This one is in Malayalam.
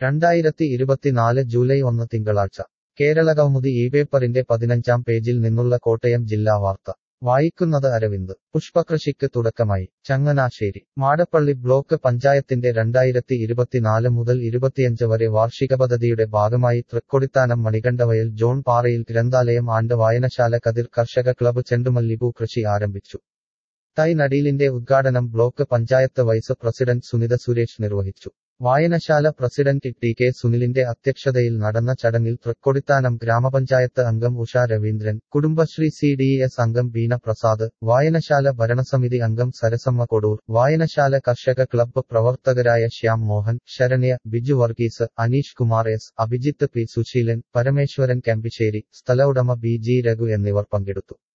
രണ്ടായിരത്തി ഇരുപത്തിനാല് ജൂലൈ ഒന്ന് തിങ്കളാഴ്ച കേരളകൗമുദി ഈ പേപ്പറിന്റെ പതിനഞ്ചാം പേജിൽ നിന്നുള്ള കോട്ടയം ജില്ലാ വാർത്ത വായിക്കുന്നത് അരവിന്ദ് പുഷ്പകൃഷിക്ക് തുടക്കമായി ചങ്ങനാശ്ശേരി മാടപ്പള്ളി ബ്ലോക്ക് പഞ്ചായത്തിന്റെ രണ്ടായിരത്തി ഇരുപത്തിനാല് മുതൽ ഇരുപത്തിയഞ്ച് വരെ വാർഷിക പദ്ധതിയുടെ ഭാഗമായി തൃക്കൊടിത്താനം മണികണ്ഠവയൽ ജോൺ പാറയിൽ ഗ്രന്ഥാലയം ആൻഡ് വായനശാല കതിർ കർഷക ക്ലബ്ബ് ചെണ്ടുമല്ലിപൂ കൃഷി ആരംഭിച്ചു തൈ നടീലിന്റെ ഉദ്ഘാടനം block panchayat vice president Sunitha Suresh നിർവഹിച്ചു വായനശാല പ്രസിഡന്റ് ടി കെ സുനിലിന്റെ അധ്യക്ഷതയിൽ നടന്ന ചടങ്ങിൽ തൃക്കൊടിത്താനം ഗ്രാമപഞ്ചായത്ത് അംഗം Usha Raveendran Kudumbashree C D S അംഗം ബീന പ്രസാദ് വായനശാല ഭരണസമിതി അംഗം സരസമ്മ കൊടൂർ വായനശാല കർഷക ക്ലബ്ബ് പ്രവർത്തകരായ ശ്യാം മോഹൻ ശരണ്യ ബിജു വർഗീസ് അനീഷ് കുമാർ എസ് അഭിജിത്ത് പി സുശീലൻ പരമേശ്വരൻ കെമ്പിശ്ശേരി സ്ഥല ഉടമ ബി ജി രഘു എന്നിവർ പങ്കെടുത്തു